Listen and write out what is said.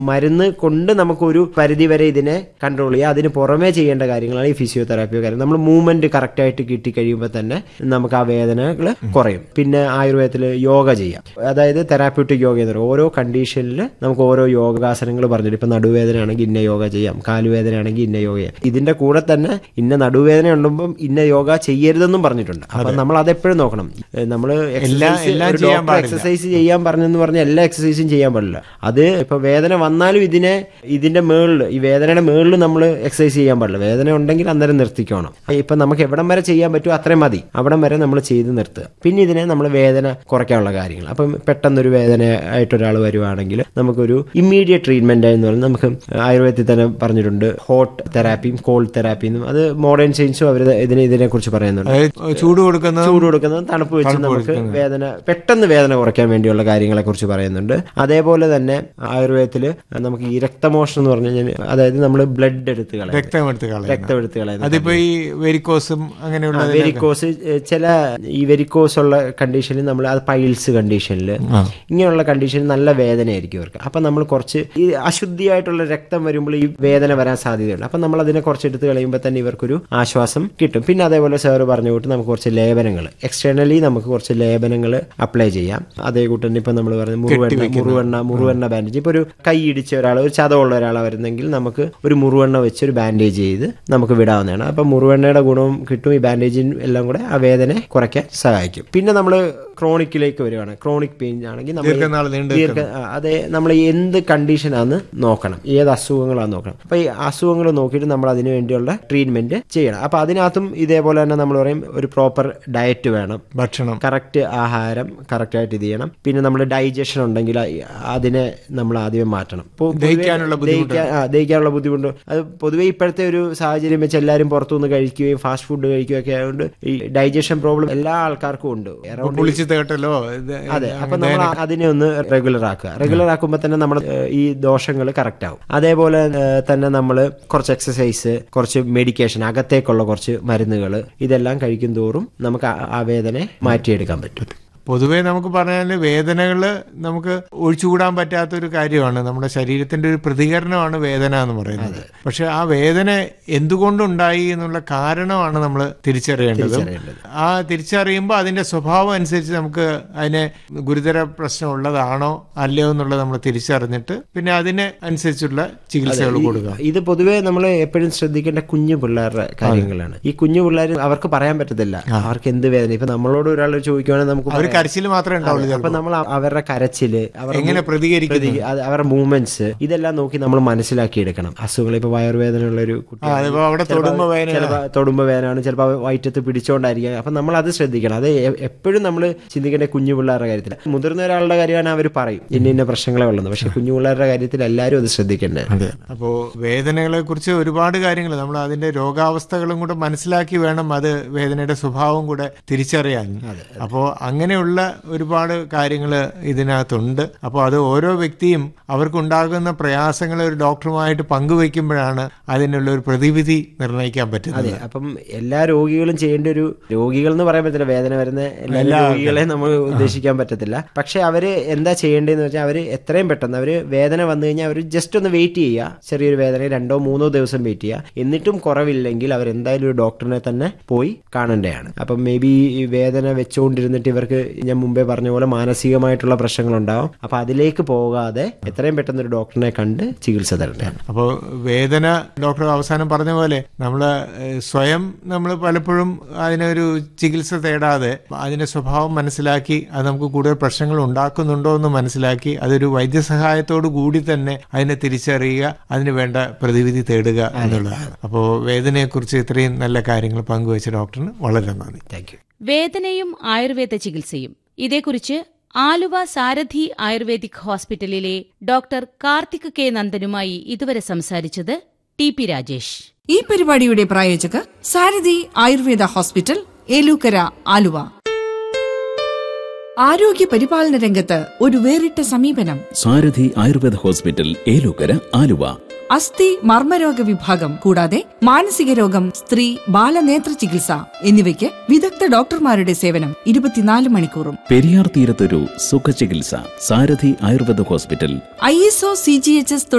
മരുന്ന് കൊണ്ട് നമുക്കൊരു പരിധി വരെ ഇതിനെ കൺട്രോൾ ചെയ്യാം അതിന് പുറമേ ചെയ്യേണ്ട കാര്യങ്ങളാണ് ഈ ഫിസിയോതെറാപ്പിയോ കാര്യം നമ്മൾ മൂവ്മെന്റ് കറക്റ്റ് ആയിട്ട് കിട്ടിക്കഴിയുമ്പോൾ തന്നെ നമുക്ക് ആ വേദനകൾ കുറയും പിന്നെ ആയുർവേദത്തിൽ യോഗ ചെയ്യാം അതായത് തെറാപ്യൂട്ടിക് യോഗ എന്ന് പറയും ഓരോ കണ്ടീഷനിൽ നമുക്ക് ഓരോ യോഗാസനങ്ങൾ പറഞ്ഞിട്ട് ഇപ്പൊ നടുവേദനയാണെങ്കിൽ ഇന്ന യോഗ ചെയ്യാം കാലുവേദനയാണെങ്കിൽ ഇന്ന യോഗ ചെയ്യാം ഇതിന്റെ കൂടെ തന്നെ ഇന്ന നടുവേദന ഉണ്ടുമ്പം ഇന്ന യോഗ ചെയ്യരുതെന്നും പറഞ്ഞിട്ടുണ്ട് അപ്പൊ നമ്മൾ അതെപ്പോഴും നോക്കണം നമ്മൾ എല്ലാം ചെയ്യാൻ പാടില്ല. എക്സസൈസ് ചെയ്യാൻ പറഞ്ഞെന്ന് പറഞ്ഞാൽ എല്ലാ എക്സസൈസും ചെയ്യാൻ പാടില്ല അത് ഇപ്പൊ വേദന വന്നാലും ഇതിനെ ഇതിന്റെ മേളിൽ ഈ വേദനയുടെ മേളിൽ നമ്മൾ എക്സസൈസ് ചെയ്യാൻ പാടില്ല വേദന ഉണ്ടെങ്കിൽ അന്നേരം നിർത്തിക്കണം ഇപ്പൊ നമുക്ക് എവിടം വരെ ചെയ്യാൻ പറ്റുമോ അത്രയും മതി അവിടം വരെ നമ്മൾ ചെയ്ത് നിർത്തുക പിന്നെ ഇതിനെ നമ്മൾ വേദന കുറയ്ക്കാനുള്ള കാര്യങ്ങൾ അപ്പം പെട്ടെന്നൊരു വേദന ആയിട്ട് ഒരാൾ വരുവാണെങ്കിൽ നമുക്കൊരു ഇമ്മീഡിയറ്റ് ട്രീറ്റ്മെന്റ് എന്ന് പറഞ്ഞാൽ നമുക്ക് ആയുർവേദത്തിൽ തന്നെ പറഞ്ഞിട്ടുണ്ട് ഹോട്ട് തെറാപ്പിയും കോൾഡ് തെറാപ്പിയും അത് മോഡേൺ സയൻസും അവർ ഇതിനെ ഇതിനെ കുറിച്ച് പറയുന്നുണ്ട് അതായത് ചൂട് കൊടുക്കുന്നത് ചൂട് കൊടുക്കുന്നത് തണുപ്പ് വെച്ച് നമുക്ക് വേദന പെട്ടെന്ന് വേദന കുറയ്ക്കാൻ വേണ്ടിയുള്ള കാര്യങ്ങളെ കുറിച്ച് പറയുന്നുണ്ട് അതേപോലെ തന്നെ ആയുർവേദത്തിൽ നമുക്ക് ഈ രക്തമോഷണം എന്ന് പറഞ്ഞു കഴിഞ്ഞാൽ അതായത് നമ്മൾ ബ്ലഡ് എടുത്ത് കളയുന്നത് രക്തം എടുത്ത് കളയുന്നത് രക്തം എടുത്ത് കളയുന്നത് അതിപ്പോ ഈ വെരിക്കോസും അങ്ങനെയുള്ള വെരിക്കോസ് ചില ഈ വെരിക്കോസ് ഉള്ള കണ്ടീഷനിൽ നമ്മൾ അത് പൈൽസ് കണ്ടീഷനിൽ ഇങ്ങനെയുള്ള കണ്ടീഷനിൽ നല്ല വേദനയായിരിക്കും ഇവർക്ക് അപ്പൊ നമ്മൾ കുറച്ച് ഈ അശുദ്ധിയായിട്ടുള്ള രക്തം വരുമ്പോൾ ഈ വേദന വരാൻ സാധ്യതയുണ്ട് അപ്പൊ നമ്മൾ അതിനെ കുറച്ച് എടുത്ത് കളയുമ്പോൾ തന്നെ ഇവർക്കൊരു ആശ്വാസം കിട്ടും പിന്നെ അതേപോലെ സാറ് പറഞ്ഞു കൂട്ട് നമുക്ക് കുറച്ച് ലേപനങ്ങൾ എക്സ്റ്റേണലി നമുക്ക് കുറച്ച് ലേപനങ്ങൾ അപ്ലൈ ചെയ്യാം അതേ കൂട്ട് തന്നെ ഇപ്പൊ നമ്മൾ പറഞ്ഞ മുറുവെണ്ണ മുറുവെണ്ണ മുറുവെണ്ണ ബാൻഡേജ് ഇപ്പൊ ഒരു കൈ ഇടിച്ച ഒരാൾ ഒരു ചതവുള്ള ഒരാളെ വരുന്നെങ്കിൽ നമുക്ക് ഒരു മുറുവെണ്ണ വെച്ച് ഒരു ബാൻഡേജ് ചെയ്ത് നമുക്ക് വിടാവുന്നതാണ് അപ്പൊ മുറുവെണ്ണയുടെ ഗുണവും കിട്ടും ഈ ബാൻഡേജിൻ എല്ലാം കൂടെ ആ വേദന കുറയ്ക്കാൻ സഹായിക്കും പിന്നെ നമ്മൾ ക്രോണിക്കിലേക്ക് വരുവാണ് ക്രോണിക് പെയിൻ ആണെങ്കിൽ നമ്മൾ ദീർഘനാൾ നീണ്ടു ദീർഘ ആ, അതെ നമ്മൾ എന്ത് കണ്ടീഷനാന്ന് നോക്കണം ഏത് അസുഖങ്ങളാന്ന് നോക്കണം അപ്പൊ ഈ അസുഖങ്ങൾ നോക്കിയിട്ട് നമ്മൾ അതിന് വേണ്ടിയുള്ള ട്രീറ്റ്മെന്റ് ചെയ്യണം അപ്പൊ അതിനകത്തും ഇതേപോലെ തന്നെ നമ്മൾ പറയും ഒരു പ്രോപ്പർ ഡയറ്റ് വേണം ഭക്ഷണം കറക്റ്റ് ആഹാരം കറക്റ്റ് ആയിട്ട് ഇത് ചെയ്യണം പിന്നെ നമ്മൾ ഡൈജഷൻ ഉണ്ടെങ്കിൽ അ- അതിനെ നമ്മൾ ആദ്യമേ മാറ്റണം ഇപ്പൊ പൊതുവെ ദഹിക്കാനുള്ള ബുദ്ധിമുട്ട്. ദഹിക്കാൻ- ആ, ദഹിക്കാനുള്ള ബുദ്ധിമുട്ട് അത് പൊതുവെ ഇപ്പോഴത്തെ ഒരു സാഹചര്യം വെച്ച് എല്ലാവരും പുറത്തുനിന്ന് കഴിക്കുകയും ഫാസ്റ്റ് ഫുഡ് കഴിക്കുകയൊക്കെ ആയതുകൊണ്ട് ഈ ഡൈജഷൻ പ്രോബ്ലം എല്ലാ ആൾക്കാർക്കും ഉണ്ട് അറൗണ്ട് പുളിച്ചു തേട്ടലോ ഇത് അതെ അപ്പൊ നമ്മൾ അതിനെ ഒന്ന് റെഗുലർ ആക്കുക റെഗുലർ ആക്കുമ്പോൾ തന്നെ നമ്മൾ ഈ ദോഷങ്ങൾ കറക്റ്റ് ആവും അതേപോലെ ഏഹ്, തന്നെ നമ്മൾ കുറച്ച് എക്സസൈസ് കുറച്ച് മെഡിക്കേഷൻ അകത്തേക്കുള്ള കുറച്ച് മരുന്നുകൾ ഇതെല്ലാം കഴിക്കും തോറും നമുക്ക് ആ- ആ വേദന മാറ്റിയെടുക്കാൻ പറ്റും പൊതുവേ നമുക്ക് പറഞ്ഞാൽ വേദനകൾ നമുക്ക് ഒഴിച്ചുകൂടാൻ പറ്റാത്ത ഒരു കാര്യമാണ് നമ്മുടെ ശരീരത്തിന്റെ ഒരു പ്രതികരണമാണ് വേദന എന്ന് പറയുന്നത് പക്ഷെ ആ വേദന എന്തുകൊണ്ടുണ്ടായി എന്നുള്ള കാരണമാണ് നമ്മൾ തിരിച്ചറിയേണ്ടത് ആ തിരിച്ചറിയുമ്പോൾ അതിന്റെ സ്വഭാവം അനുസരിച്ച് നമുക്ക് അതിനെ ഗുരുതര പ്രശ്നം ഉള്ളതാണോ അല്ലയോ എന്നുള്ളത് നമ്മൾ തിരിച്ചറിഞ്ഞിട്ട് പിന്നെ അതിന് അനുസരിച്ചുള്ള ചികിത്സകൾ കൊടുക്കുക ഇത് പൊതുവേ നമ്മൾ എപ്പോഴും ശ്രദ്ധിക്കേണ്ട കുഞ്ഞു പിള്ളേരുടെ കാര്യങ്ങളാണ് ഈ കുഞ്ഞു പിള്ളേർ അവർക്ക് പറയാൻ പറ്റത്തില്ല അവർക്ക് എന്ത് വേദന ഇപ്പൊ നമ്മളോട് ഒരാൾ ചോദിക്കുവാണെങ്കിൽ നമുക്ക് അവർ പറയാം. കരച്ചിൽ മാത്രമേ ഉണ്ടാവുള്ളൂ അപ്പൊ നമ്മൾ അവരുടെ കരച്ചില് അവരുടെ എങ്ങനെ പ്രതികരിക്കുന്നു പ്രതി- അത് അവരുടെ മൂവ്മെന്റ്സ് ഇതെല്ലാം നോക്കി നമ്മൾ മനസ്സിലാക്കി എടുക്കണം അസുഖങ്ങൾ ഇപ്പൊ വയറുവേദന ഉള്ള ഒരു കുട്ടി ആ, അതിപ്പോ അവിടെ തൊടുമ്പോ വേദന ചിലപ്പോൾ തൊടുമ്പോ വേദനയാണ് ചിലപ്പോൾ വയറ്റത്ത് പിടിച്ചോണ്ടായിരിക്കും അപ്പൊ നമ്മൾ അത് ശ്രദ്ധിക്കണം അത് എ- എപ്പോഴും നമ്മൾ ചിന്തിക്കേണ്ട കുഞ്ഞു പിള്ളേരുടെ കാര്യത്തിൽ മുതിർന്ന ഒരാളുടെ കാര്യമാണ് അവർ പറയും ഇന്ന ഇന്ന പ്രശ്നങ്ങളെ ഉള്ളത് പക്ഷെ കുഞ്ഞു പിള്ളേരുടെ കാര്യത്തിൽ എല്ലാവരും അത് ശ്രദ്ധിക്കേണ്ടത് അതെ അപ്പോൾ വേദനകളെ കുറിച്ച് ഒരുപാട് കാര്യങ്ങൾ നമ്മൾ അതിന്റെ രോഗാവസ്ഥകളും കൂടെ മനസ്സിലാക്കി വേണം അത് വേദനയുടെ സ്വഭാവം കൂടെ തിരിച്ചറിയാൻ അപ്പോൾ അങ്ങനെയുള്ള ഒരുപാട് കാര്യങ്ങൾ ഇതിനകത്തുണ്ട് അപ്പോൾ അത് ഓരോ വ്യക്തിയും അവർക്കുണ്ടാകുന്ന പ്രയാസങ്ങൾ ഒരു ഡോക്ടറുമായിട്ട് പങ്കുവെക്കുമ്പോഴാണ് അതിനുള്ള ഒരു പ്രതിവിധി നിർണ്ണയിക്കാൻ പറ്റുന്നത് അതെ അപ്പം എല്ലാ രോഗികളും ചെയ്യേണ്ട ഒരു രോഗികൾ എന്ന് പറയാൻ പറ്റില്ല വേദന വരുന്ന എല്ലാ രോഗികളെ നമ്മൾ ഉദ്ദേശിക്കാൻ പറ്റത്തില്ല പക്ഷെ അവര് എന്താ ചെയ്യേണ്ടതെന്ന് വെച്ചാൽ അവര് എത്രയും പെട്ടെന്ന് അവര് വേദന വന്നു കഴിഞ്ഞാൽ അവർ ജസ്റ്റ് ഒന്ന് വെയിറ്റ് ചെയ്യുക ചെറിയൊരു വേദന രണ്ടോ മൂന്നോ ദിവസം വെയിറ്റ് ചെയ്യുക എന്നിട്ടും കുറവില്ലെങ്കിൽ അവർ എന്തായാലും ഒരു ഡോക്ടറിനെ തന്നെ പോയി കാണേണ്ടതാണ് അപ്പം മേ ബി ഈ വേദന വെച്ചുകൊണ്ടിരുന്നിട്ട് ഇവർക്ക് ഞാൻ മുമ്പേ പറഞ്ഞ പോലെ മാനസികമായിട്ടുള്ള പ്രശ്നങ്ങളുണ്ടാവും അപ്പൊ അതിലേക്ക് പോകാതെ എത്രയും പെട്ടെന്ന് ഒരു ഡോക്ടറിനെ കണ്ട് ചികിത്സ തരേണ്ടതാണ് അപ്പോൾ വേദന ഡോക്ടർ അവസാനം പറഞ്ഞ പോലെ നമ്മൾ സ്വയം നമ്മൾ പലപ്പോഴും അതിനൊരു ചികിത്സ തേടാതെ അതിന്റെ സ്വഭാവം മനസ്സിലാക്കി അത് നമുക്ക് കൂടുതൽ പ്രശ്നങ്ങൾ ഉണ്ടാക്കുന്നുണ്ടോ എന്ന് മനസ്സിലാക്കി അതൊരു വൈദ്യസഹായത്തോടു കൂടി തന്നെ അതിനെ തിരിച്ചറിയുക അതിന് വേണ്ട പ്രതിവിധി തേടുക എന്നുള്ളതാണ് അപ്പോൾ വേദനയെക്കുറിച്ച് ഇത്രയും നല്ല കാര്യങ്ങൾ പങ്കുവച്ച ഡോക്ടറിന് വളരെ നന്ദി താങ്ക് യു വേദനയും ആയുർവേദ ചികിത്സയും ഇതേക്കുറിച്ച് ആലുവ സാരഥി ആയുർവേദിക് ഹോസ്പിറ്റലിലെ ഡോക്ടർ കാർത്തിക് കെ നന്ദനുമായി ഇതുവരെ സംസാരിച്ചത് ടി പി രാജേഷ് ഈ പരിപാടിയുടെ പ്രായോജകർ സാരഥി ആയുർവേദ ഹോസ്പിറ്റൽ ഏലൂക്കര ആലുവ ആരോഗ്യ പരിപാലന രംഗത്ത് ഒരു വേറിട്ട സമീപനം സാരഥി ആയുർവേദ ഹോസ്പിറ്റൽ ഏലൂക്കര ആലുവ അസ്ഥി മർമ്മരോഗ വിഭാഗം കൂടാതെ മാനസിക രോഗം സ്ത്രീ ബാലനേത്ര ചികിത്സ എന്നിവയ്ക്ക് വിദഗ്ധ ഡോക്ടർമാരുടെ സേവനം ഇരുപത്തിനാല് മണിക്കൂറും പെരിയാർ തീരത്തൊരു സുഖചികിത്സ Sarathi Ayurveda hospital I S O C G H S